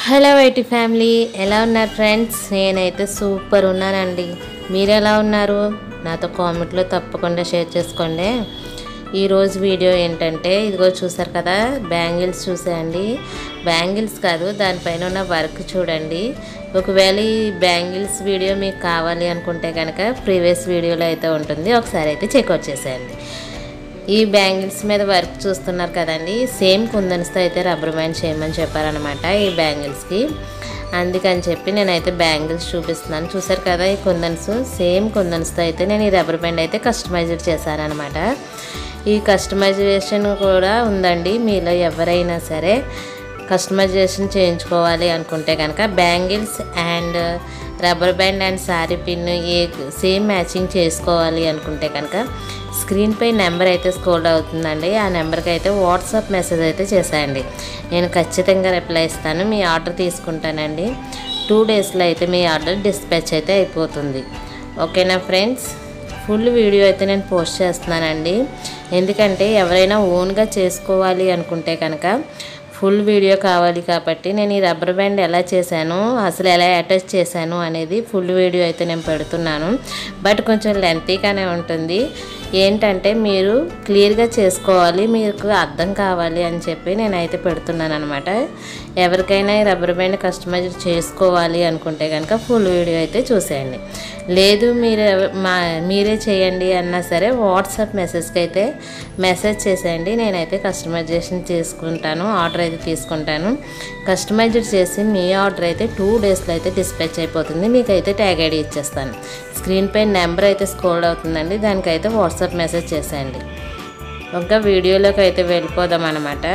hello YT family ఎలా ఉన్నారు friends నేనైతే సూపర్ ఉన్నానండి మీరు ఎలా ఉన్నారు నాతో కామెంట్లో తప్పకుండా షేర్ చేసుకోండి ఈరోజు వీడియో ఏంటంటే ఇదిగో చూసారు కదా బ్యాంగిల్స్ చూసేయండి బ్యాంగిల్స్ కాదు దానిపైన ఉన్న వర్క్ చూడండి ఒకవేళ ఈ బ్యాంగిల్స్ వీడియో మీకు కావాలి అనుకుంటే కనుక ప్రీవియస్ వీడియోలో అయితే ఉంటుంది ఒకసారి అయితే చెక్అవుట్ చేసేయండి ఈ బ్యాంగిల్స్ మీద వర్క్ చూస్తున్నారు కదండి సేమ్ కుందన్స్తో అయితే రబ్బర్ బ్యాండ్ చేయమని చెప్పారనమాట ఈ బ్యాంగిల్స్కి అందుకని చెప్పి నేనైతే బ్యాంగిల్స్ చూపిస్తున్నాను చూసారు కదా ఈ కుందన్స్ సేమ్ కుందన్స్తో అయితే నేను ఈ రబ్బర్ బ్యాండ్ అయితే కస్టమైజ్డ్ చేశానమాట ఈ కస్టమైజేషన్ కూడా ఉందండి మీలో ఎవరైనా సరే కస్టమైజేషన్ చేయించుకోవాలి అనుకుంటే కనుక bangles and rubber band and saree pin ఏ సేమ్ మ్యాచింగ్ చేసుకోవాలి అనుకుంటే కనుక స్క్రీన్పై నెంబర్ అయితే స్కోల్డ్ అవుతుందండి ఆ నెంబర్కి అయితే వాట్సాప్ మెసేజ్ అయితే చేసేయండి నేను ఖచ్చితంగా రిప్లై ఇస్తాను మీ ఆర్డర్ తీసుకుంటానండి టూ డేస్లో అయితే మీ ఆర్డర్ డిస్పాచ్ అయితే అయిపోతుంది ఓకేనా ఫ్రెండ్స్ ఫుల్ వీడియో అయితే నేను పోస్ట్ చేస్తున్నానండి ఎందుకంటే ఎవరైనా ఓన్గా చేసుకోవాలి అనుకుంటే కనుక ఫుల్ వీడియో కావాలి కాబట్టి నేను ఈ రబ్బర్ బ్యాండ్ ఎలా చేశాను అసలు ఎలా అటాచ్ చేశాను అనేది ఫుల్ వీడియో అయితే నేను పెడుతున్నాను బట్ కొంచెం లెంతీగానే ఉంటుంది ఏంటంటే మీరు క్లియర్గా చేసుకోవాలి మీకు అర్థం కావాలి అని చెప్పి నేనైతే పెడుతున్నాను అనమాట ఎవరికైనా ఈ రబ్బర్ బ్యాండ్ కస్టమైజ్ చేసుకోవాలి అనుకుంటే కనుక ఫుల్ వీడియో అయితే చూసేయండి లేదు మీరు ఎవ- మా మీరే చేయండి అన్నా సరే వాట్సాప్ మెసేజ్కి అయితే మెసేజ్ చేసేయండి నేనైతే కస్టమైజేషన్ చేసుకుంటాను ఆర్డర్ అయితే తీసుకుంటాను కస్టమైజ్డ్ చేసి మీ ఆర్డర్ అయితే టూ డేస్లో అయితే డిస్పాచ్ అయిపోతుంది మీకైతే ట్యాగ్ ఐడి ఇచ్చేస్తాను స్క్రీన్ పై నెంబర్ అయితే స్కోల్డ్ అవుతుందండి దానికైతే వాట్సాప్ మెసేజ్ చేసేయండి ఇంకా వీడియోలోకి అయితే వెళ్ళిపోదాం అనమాట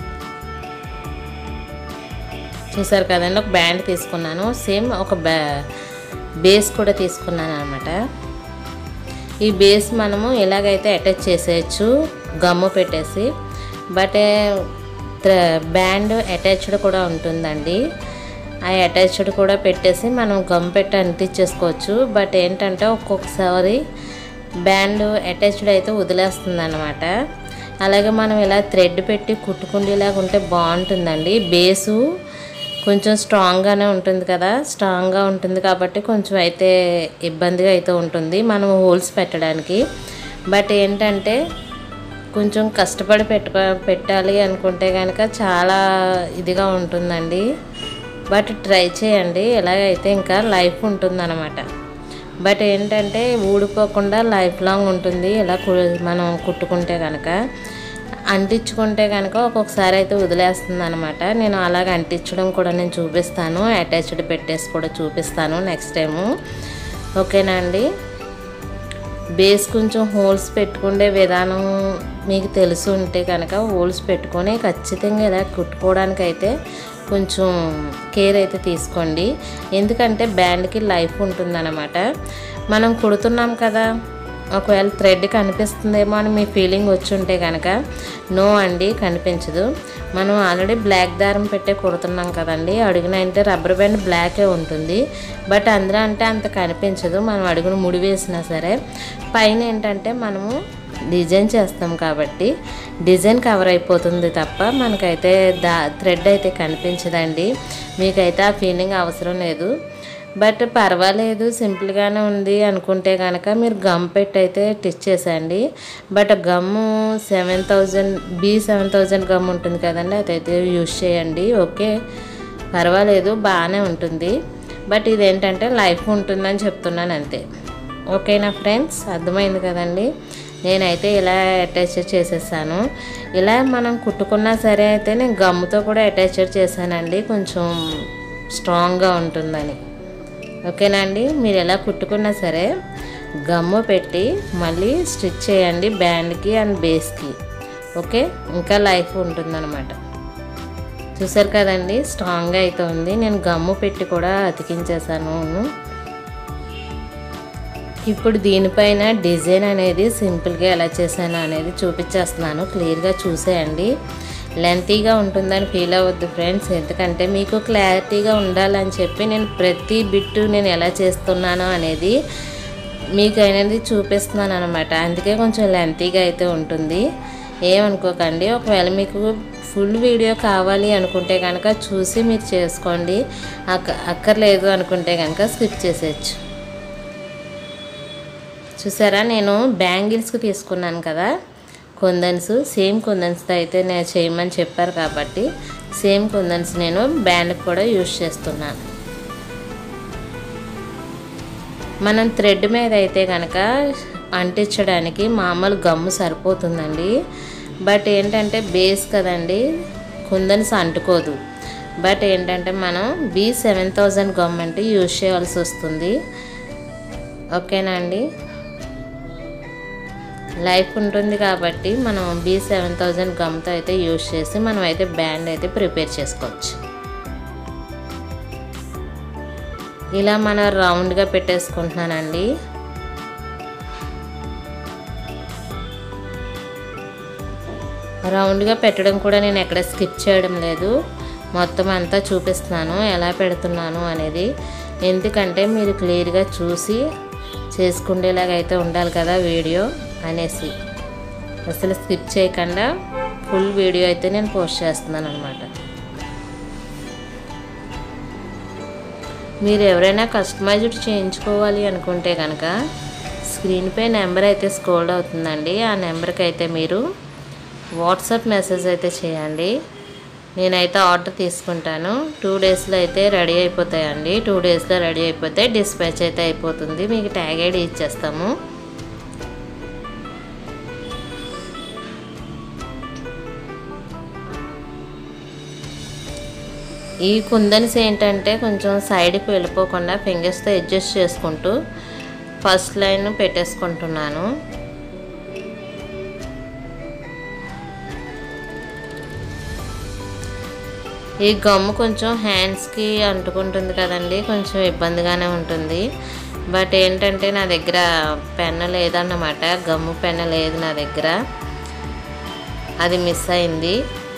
చూసారు కదండి ఒక బ్యాండ్ తీసుకున్నాను సేమ్ ఒక బ్యా బేస్ కూడా తీసుకున్నాను అనమాట ఈ బేస్ మనము ఎలాగైతే అటాచ్ చేసేయచ్చు గమ్ము పెట్టేసి బట్ బ్యాండ్ అటాచ్డ్ కూడా ఉంటుందండి ఆ అటాచ్డ్ కూడా పెట్టేసి మనం గమ్ పెట్టి అంటించేసుకోవచ్చు బట్ ఏంటంటే ఒక్కొక్కసారి బ్యాండ్ అటాచ్డ్ అయితే వదిలేస్తుంది అనమాట అలాగే మనం ఇలా థ్రెడ్ పెట్టి కుట్టుకుండేలాగా ఉంటే బాగుంటుందండి బేసు కొంచెం స్ట్రాంగ్గానే ఉంటుంది కదా స్ట్రాంగ్గా ఉంటుంది కాబట్టి కొంచెం అయితే ఇబ్బందిగా అయితే ఉంటుంది మనం హోల్స్ పెట్టడానికి బట్ ఏంటంటే కొంచెం కష్టపడి పెట్టుకో పెట్టాలి అనుకుంటే కనుక చాలా ఇదిగా ఉంటుందండి బట్ ట్రై చేయండి ఎలాగైతే ఇంకా లైఫ్ ఉంటుందన్నమాట బట్ ఏంటంటే ఊడిపోకుండా లైఫ్ లాంగ్ ఉంటుంది ఇలా కు- మనం కుట్టుకుంటే కనుక అంటించుకుంటే కనుక ఒక్కొక్కసారి అయితే వదిలేస్తుంది అనమాట నేను అలాగ అంటించడం కూడా నేను చూపిస్తాను అటాచ్డ్ పెట్టేసి కూడా చూపిస్తాను నెక్స్ట్ టైము ఓకేనా అండి బేస్ కొంచెం హోల్స్ పెట్టుకునే విధానం మీకు తెలిసి ఉంటే కనుక హోల్స్ పెట్టుకొని ఖచ్చితంగా ఇలా కుట్టుకోవడానికి అయితే కొంచెం కేర్ అయితే తీసుకోండి ఎందుకంటే బ్యాండ్కి లైఫ్ ఉంటుందన్నమాట మనం కుడుతున్నాం కదా ఒకవేళ థ్రెడ్ కనిపిస్తుందేమో అని మీ ఫీలింగ్ వచ్చి ఉంటే కనుక నో అండి కనిపించదు మనం ఆల్రెడీ బ్లాక్ దారం పెట్టే కుడుతున్నాం కదండి అడుగున అంటే రబ్బర్ బ్యాండ్ బ్లాకే ఉంటుంది బట్ అందులో అంటే అంత కనిపించదు మనం అడుగున ముడి వేసినా సరే పైన ఏంటంటే మనము డిజైన్ చేస్తాం కాబట్టి డిజైన్ కవర్ అయిపోతుంది తప్ప మనకైతే దా థ్రెడ్ అయితే కనిపించదండి మీకైతే ఆ ఫీలింగ్ అవసరం లేదు బట్ పర్వాలేదు సింపుల్గానే ఉంది అనుకుంటే కనుక మీరు గమ్ పెట్టి అయితే టిచ్ చేసేయండి but gum seven thousand B seven thousand gum ఉంటుంది కదండి అదైతే యూజ్ చేయండి ఓకే పర్వాలేదు బాగానే ఉంటుంది బట్ ఇదేంటంటే లైఫ్ ఉంటుందని చెప్తున్నాను అంతే ఓకేనా ఫ్రెండ్స్ అర్థమైంది కదండి నేనైతే ఇలా అటాచ్ చేసేసాను ఇలా మనం కుట్టుకున్నా సరే అయితే నేను గమ్ముతో కూడా అటాచ్ చేశానండి కొంచెం స్ట్రాంగ్గా ఉంటుందని ఓకేనా అండి మీరు ఎలా కుట్టుకున్నా సరే గమ్ము పెట్టి మళ్ళీ స్టిచ్ చేయండి బ్యాండ్కి అండ్ బేస్కి ఓకే ఇంకా లైఫ్ ఉంటుందన్నమాట చూసారు కదండి స్ట్రాంగ్గా అయితే ఉంది నేను గమ్ము పెట్టి కూడా అతికించేసాను ఇప్పుడు దీనిపైన డిజైన్ అనేది సింపుల్గా ఎలా చేశాను అనేది చూపించేస్తున్నాను క్లియర్గా చూసేయండి లెంతీగా ఉంటుందని ఫీల్ అవ్వద్దు ఫ్రెండ్స్ ఎందుకంటే మీకు క్లారిటీగా ఉండాలని చెప్పి నేను ప్రతి బిట్టు నేను ఎలా చేస్తున్నానో అనేది మీకు అనేది చూపిస్తున్నాను అనమాట అందుకే కొంచెం లెంతీగా అయితే ఉంటుంది ఏమనుకోకండి ఒకవేళ మీకు ఫుల్ వీడియో కావాలి అనుకుంటే కనుక చూసి మీరు చేసుకోండి అక్క అక్కర్లేదు అనుకుంటే కనుక స్కిప్ చేసేయచ్చు చూసారా నేను బ్యాంగిల్స్కి తీసుకున్నాను కదా కుందన్స్ సేమ్ కుందన్స్తో అయితే నేను చేయమని చెప్పారు కాబట్టి సేమ్ కుందన్స్ నేను బ్యాండ్కి కూడా యూజ్ చేస్తున్నాను మనం థ్రెడ్ మీద అయితే కనుక అంటించడానికి మామూలు గమ్ము సరిపోతుందండి బట్ ఏంటంటే బేస్ కదండి కుందన్స్ అంటుకోదు బట్ ఏంటంటే మనం బీ సెవెన్ థౌజండ్ గమ్ అంటే యూజ్ చేయాల్సి వస్తుంది ఓకేనా అండి లైఫ్ ఉంటుంది కాబట్టి మనం బీ సెవెన్ థౌజండ్ గమ్తో అయితే యూజ్ చేసి మనం అయితే బ్యాండ్ అయితే ప్రిపేర్ చేసుకోవచ్చు ఇలా మనం రౌండ్గా పెట్టేసుకుంటున్నానండి రౌండ్గా పెట్టడం కూడా నేను ఎక్కడ స్కిప్ చేయడం లేదు మొత్తం అంతా చూపిస్తున్నాను ఎలా పెడుతున్నాను అనేది ఎందుకంటే మీరు క్లియర్గా చూసి చేసుకునేలాగా అయితే ఉండాలి కదా వీడియో అనేసి అసలు స్కిప్ చేయకుండా ఫుల్ వీడియో అయితే నేను పోస్ట్ చేస్తున్నాను అనమాట మీరు ఎవరైనా కస్టమైజ్డ్ చేయించుకోవాలి అనుకుంటే కనుక స్క్రీన్పై నెంబర్ అయితే స్క్రోల్ అవుతుందండి ఆ నెంబర్కి అయితే మీరు వాట్సాప్ మెసేజ్ అయితే చేయండి నేనైతే ఆర్డర్ తీసుకుంటాను టూ డేస్లో అయితే రెడీ అయిపోతాయండి టూ డేస్లో రెడీ అయిపోతే డిస్పాచ్ అయితే అయిపోతుంది మీకు ట్యాగ్ ఐడి ఇచ్చేస్తాము ఈ కుందన్స్ ఏంటంటే కొంచెం సైడ్కి వెళ్ళిపోకుండా ఫింగర్స్తో అడ్జస్ట్ చేసుకుంటూ ఫస్ట్ లైన్ పెట్టేసుకుంటున్నాను ఈ గమ్ము కొంచెం హ్యాండ్స్కి అంటుకుంటుంది కదండి కొంచెం ఇబ్బందిగానే ఉంటుంది బట్ ఏంటంటే నా దగ్గర పెన్ లేదన్నమాట గమ్ము పెన్ లేదు నా దగ్గర అది మిస్ అయింది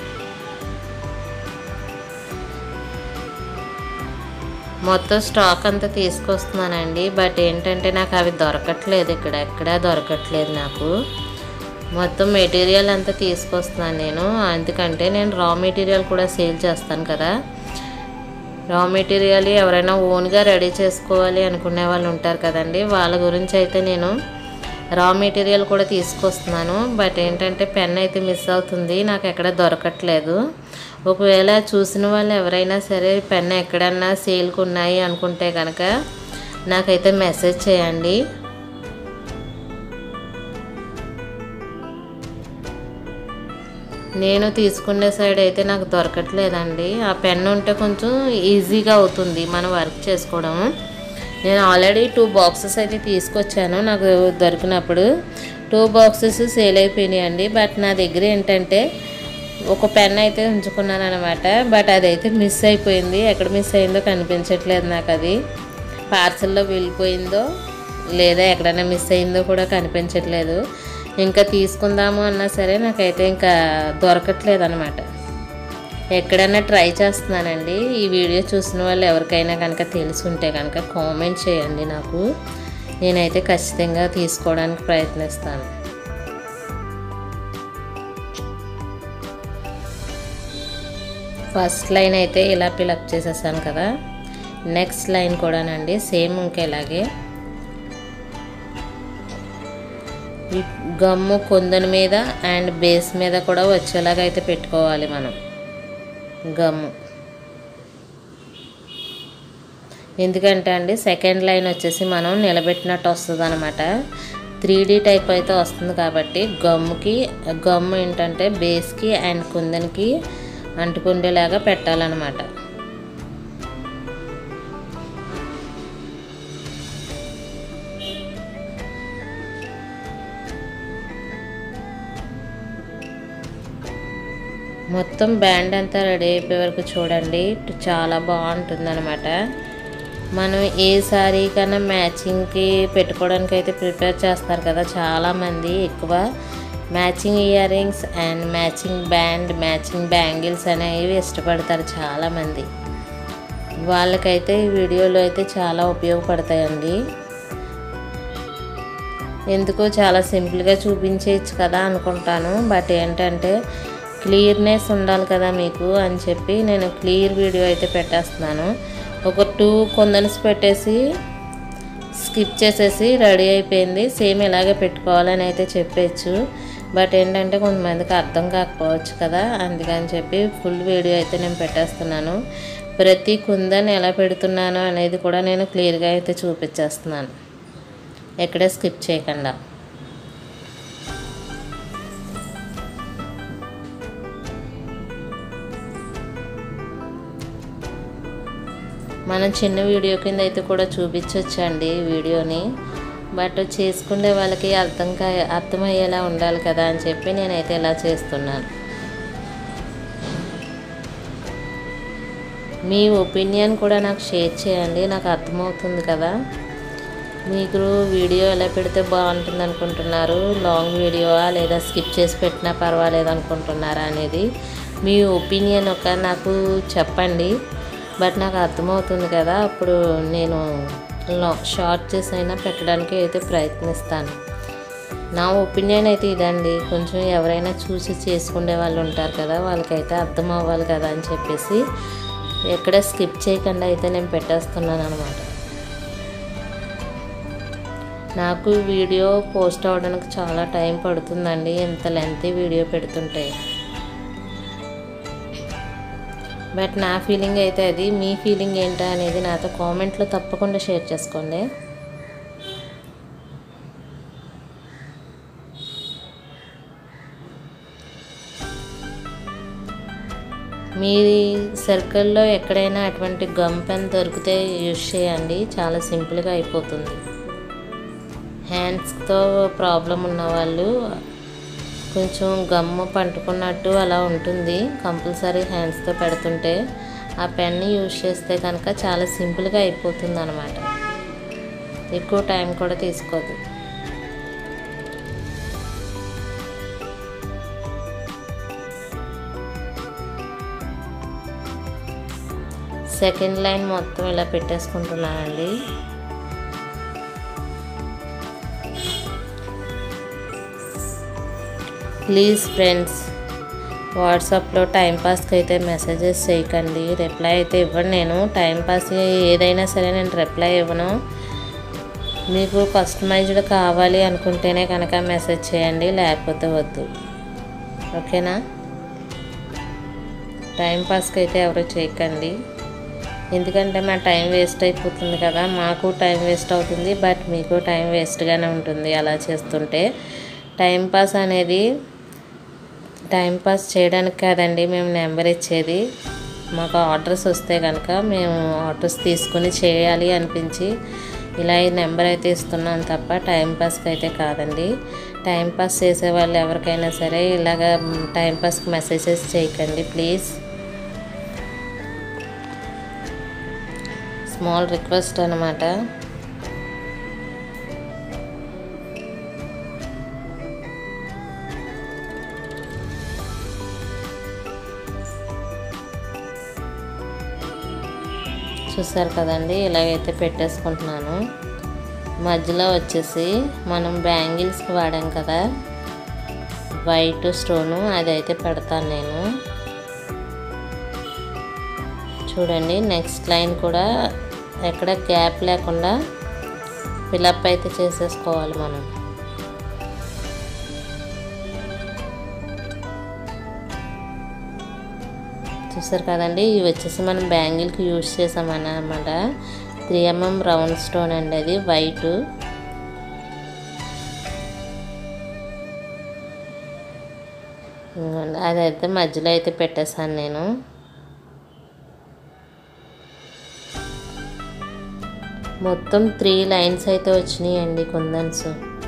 మొత్తం స్టాక్ అంతా తీసుకొస్తున్నానండి బట్ ఏంటంటే నాకు అవి దొరకట్లేదు ఇక్కడ ఎక్కడా దొరకట్లేదు నాకు మొత్తం మెటీరియల్ అంతా తీసుకొస్తున్నాను నేను ఎందుకంటే నేను రా మెటీరియల్ కూడా సేల్ చేస్తాను కదా రా మెటీరియల్ ఎవరైనా ఓన్గా రెడీ చేసుకోవాలి అనుకునే వాళ్ళు ఉంటారు కదండి వాళ్ళ గురించి అయితే నేను రా మెటీరియల్ కూడా తీసుకొస్తున్నాను బట్ ఏంటంటే పెన్ అయితే మిస్ అవుతుంది నాకు ఎక్కడ దొరకట్లేదు ఒకవేళ చూసిన వాళ్ళు ఎవరైనా సరే పెన్ ఎక్కడన్నా సేల్కి ఉన్నాయి అనుకుంటే కనుక నాకైతే మెసేజ్ చేయండి నేను తీసుకునే సైడ్ అయితే నాకు దొరకట్లేదండి ఆ పెన్ ఉంటే కొంచెం ఈజీగా అవుతుంది మనం వర్క్ చేసుకోవడం నేను ఆల్రెడీ టూ బాక్సెస్ అయితే తీసుకొచ్చాను నాకు దొరికినప్పుడు టూ బాక్సెస్ సేల్ అయిపోయినాయండి బట్ నా దగ్గర ఏంటంటే ఒక పెన్ అయితే ఉంచుకున్నాను అనమాట బట్ అదైతే మిస్ అయిపోయింది ఎక్కడ మిస్ అయిందో కనిపించట్లేదు నాకు అది పార్సల్లో వెళ్ళిపోయిందో లేదా ఎక్కడైనా మిస్ అయిందో కూడా కనిపించట్లేదు ఇంకా తీసుకుందాము అన్నా సరే నాకైతే ఇంకా దొరకట్లేదు అనమాట ఎక్కడైనా ట్రై చేస్తున్నానండి ఈ వీడియో చూసిన వాళ్ళు ఎవరికైనా కనుక తెలిసి ఉంటే కనుక కామెంట్ చేయండి నాకు నేనైతే ఖచ్చితంగా తీసుకోవడానికి ప్రయత్నిస్తాను ఫస్ట్ లైన్ అయితే ఇలా ఫిలప్ చేసేసాను కదా నెక్స్ట్ లైన్ కూడానండి సేమ్ ఇంకేలాగే ఈ గమ్ము కొందని మీద అండ్ బేస్ మీద కూడా వచ్చేలాగా అయితే పెట్టుకోవాలి మనం గమ్ము ఎందుకంటే అండి సెకండ్ లైన్ వచ్చేసి మనం నిలబెట్టినట్టు వస్తుంది అనమాట త్రీ డీ టైప్ అయితే వస్తుంది కాబట్టి గమ్ముకి గమ్ము ఏంటంటే బేస్కి అండ్ కుందనికి అంటుకుండేలాగా పెట్టాలన్నమాట మొత్తం బ్యాండ్ అంతా రెడీ అయిపోయే వరకు చూడండి చాలా బాగుంటుంది అనమాట మనం ఏ శారీ కన్నా మ్యాచింగ్కి పెట్టుకోవడానికి అయితే ప్రిపేర్ చేస్తారు కదా చాలామంది ఎక్కువ matching earrings and matching band matching bangles అనేవి ఇష్టపడతారు చాలామంది వాళ్ళకైతే ఈ వీడియోలో అయితే చాలా ఉపయోగపడతాయండి ఎందుకో చాలా సింపుల్గా చూపించేయచ్చు కదా అనుకుంటాను బట్ ఏంటంటే క్లియర్నెస్ ఉండాలి కదా మీకు అని చెప్పి నేను క్లియర్ వీడియో అయితే పెట్టేస్తున్నాను ఒక టూ కొందన్స్ పెట్టేసి స్కిప్ చేసేసి రెడీ అయిపోయింది సేమ్ ఇలాగే పెట్టుకోవాలని అయితే చెప్పేచ్చు బట్ ఏంటంటే కొంతమందికి అర్థం కాకపోవచ్చు కదా అందుకని చెప్పి ఫుల్ వీడియో అయితే నేను పెట్టేస్తున్నాను ప్రతి కుందని ఎలా పెడుతున్నాను అనేది కూడా నేను క్లియర్గా అయితే చూపించేస్తున్నాను ఎక్కడే స్కిప్ చేయకుండా మనం చిన్న వీడియో కింద అయితే కూడా చూపించవచ్చండి వీడియోని బట్ చేసుకునే వాళ్ళకి అర్థం కా అర్థమయ్యేలా ఉండాలి కదా అని చెప్పి నేనైతే ఇలా చేస్తున్నాను మీ ఒపీనియన్ కూడా నాకు షేర్ చేయండి నాకు అర్థమవుతుంది కదా మీకు వీడియో ఎలా పెడితే బాగుంటుంది అనుకుంటున్నారు లాంగ్ వీడియోవా లేదా స్కిప్ చేసి పెట్టినా పర్వాలేదు అనుకుంటున్నారా అనేది మీ ఒపీనియన్ ఒక నాకు చెప్పండి బట్ నాకు అర్థమవుతుంది కదా అప్పుడు నేను షార్ట్ చేసి అయినా పెట్టడానికి అయితే ప్రయత్నిస్తాను నా ఒపీనియన్ అయితే ఇదండి కొంచెం ఎవరైనా చూసి చేసుకునే వాళ్ళు ఉంటారు కదా వాళ్ళకైతే అర్థం అవ్వాలి కదా అని చెప్పేసి ఎక్కడ స్కిప్ చేయకుండా అయితే నేను పెట్టేస్తున్నాను అనమాట నాకు వీడియో పోస్ట్ అవ్వడానికి చాలా టైం పడుతుందండి ఇంత లెంతీ వీడియో పెడుతుంటే బట్ నా ఫీలింగ్ అయితే అది మీ ఫీలింగ్ ఏంటా అనేది నాతో కామెంట్లో తప్పకుండా షేర్ చేసుకోండి మీ సర్కిల్లో ఎక్కడైనా అటువంటి గమ్ పెన్ దొరికితే యూజ్ చేయండి చాలా సింపుల్గా అయిపోతుంది హ్యాండ్స్తో ప్రాబ్లం ఉన్న వాళ్ళు కొంచెం గమ్ము పంటుకున్నట్టు అలా ఉంటుంది కంపల్సరీ హ్యాండ్స్తో పెడుతుంటే ఆ పెన్ని యూజ్ చేస్తే కనుక చాలా సింపుల్గా అయిపోతుంది అనమాట ఎక్కువ టైం కూడా తీసుకోదు సెకండ్ లైన్ మొత్తం ఇలా పెట్టేసుకుంటున్నానండి ప్లీజ్ ఫ్రెండ్స్ వాట్సాప్లో టైంపాస్కి అయితే మెసేజెస్ చేయకండి రిప్లై అయితే ఇవ్వను నేను టైంపాస్ ఏదైనా సరే నేను రిప్లై ఇవ్వను మీకు కస్టమైజ్డ్ కావాలి అనుకుంటేనే కనుక మెసేజ్ చేయండి లేకపోతే వద్దు ఓకేనా టైంపాస్కి అయితే ఎవరు చేయకండి ఎందుకంటే మా టైం వేస్ట్ అయిపోతుంది కదా మాకు టైం వేస్ట్ అవుతుంది బట్ మీకు టైం వేస్ట్గానే ఉంటుంది అలా చేస్తుంటే టైంపాస్ అనేది టైంపాస్ చేయడానికి కాదండి మేము నెంబర్ ఇచ్చేది మాకు ఆర్డర్స్ వస్తే కనుక మేము ఆర్డర్స్ తీసుకుని చేయాలి అనిపించి ఇలా ఈ నెంబర్ అయితే ఇస్తున్నాం తప్ప టైంపాస్కి అయితే కాదండి టైంపాస్ చేసే వాళ్ళు ఎవరికైనా సరే ఇలాగ టైంపాస్కి మెసేజెస్ చేయకండి ప్లీజ్ స్మాల్ రిక్వెస్ట్ అనమాట చూసారు కదండి ఇలాగైతే పెట్టేసుకుంటున్నాను మధ్యలో వచ్చేసి మనం బ్యాంగిల్స్కి వాడాం కదా వైట్ స్టోను అదైతే పెడతాను నేను చూడండి నెక్స్ట్ లైన్ కూడా ఎక్కడ గ్యాప్ లేకుండా ఫిలప్ అయితే చేసేసుకోవాలి మనం చూసారు కదండి ఇవి వచ్చేసి మనం బ్యాంగిల్కి యూజ్ చేసామన్నమాట త్రీ ఎంఎం రౌండ్ స్టోన్ అండి అది వైట్ అదైతే మధ్యలో అయితే పెట్టేశాను నేను మొత్తం త్రీ లైన్స్ అయితే వచ్చినాయండి కుందన్స్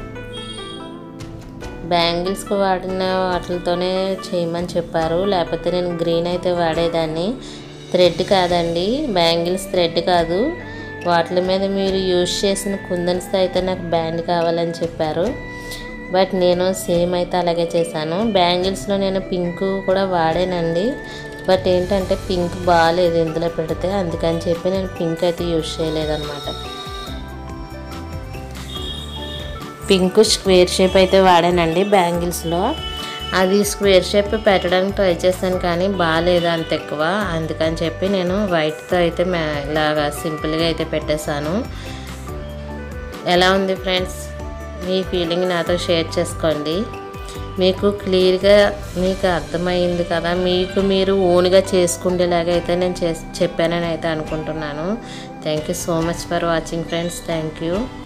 బ్యాంగిల్స్కి వాడిన వాటితోనే చేయమని చెప్పారు లేకపోతే నేను గ్రీన్ అయితే వాడేదాన్ని థ్రెడ్ కాదండి బ్యాంగిల్స్ థ్రెడ్ కాదు వాటి మీద మీరు యూజ్ చేసిన కుందన్స్తో అయితే నాకు బ్యాండ్ కావాలని చెప్పారు బట్ నేను సేమ్ అయితే అలాగే చేశాను బ్యాంగిల్స్లో నేను పింక్ కూడా వాడానండి బట్ ఏంటంటే పింక్ బాగాలేదు ఇందులో పెడితే అందుకని చెప్పి నేను పింక్ అయితే యూజ్ చేయలేదన్నమాట పింక్ స్క్వేర్ షేప్ అయితే వాడానండి బ్యాంగిల్స్లో అది స్క్వేర్ షేప్ పెట్టడానికి ట్రై చేశాను కానీ బాగాలేదు అంత ఎక్కువ అందుకని చెప్పి నేను వైట్తో అయితే మే ఇలాగా సింపుల్గా అయితే పెట్టేశాను ఎలా ఉంది ఫ్రెండ్స్ మీ ఫీలింగ్ నాతో షేర్ చేసుకోండి మీకు క్లియర్గా మీకు అర్థమైంది కదా మీకు మీరు ఓన్గా చేసుకునేలాగా అయితే నేను చేసి చెప్పానని అయితే అనుకుంటున్నాను thank you so much for watching friends thank you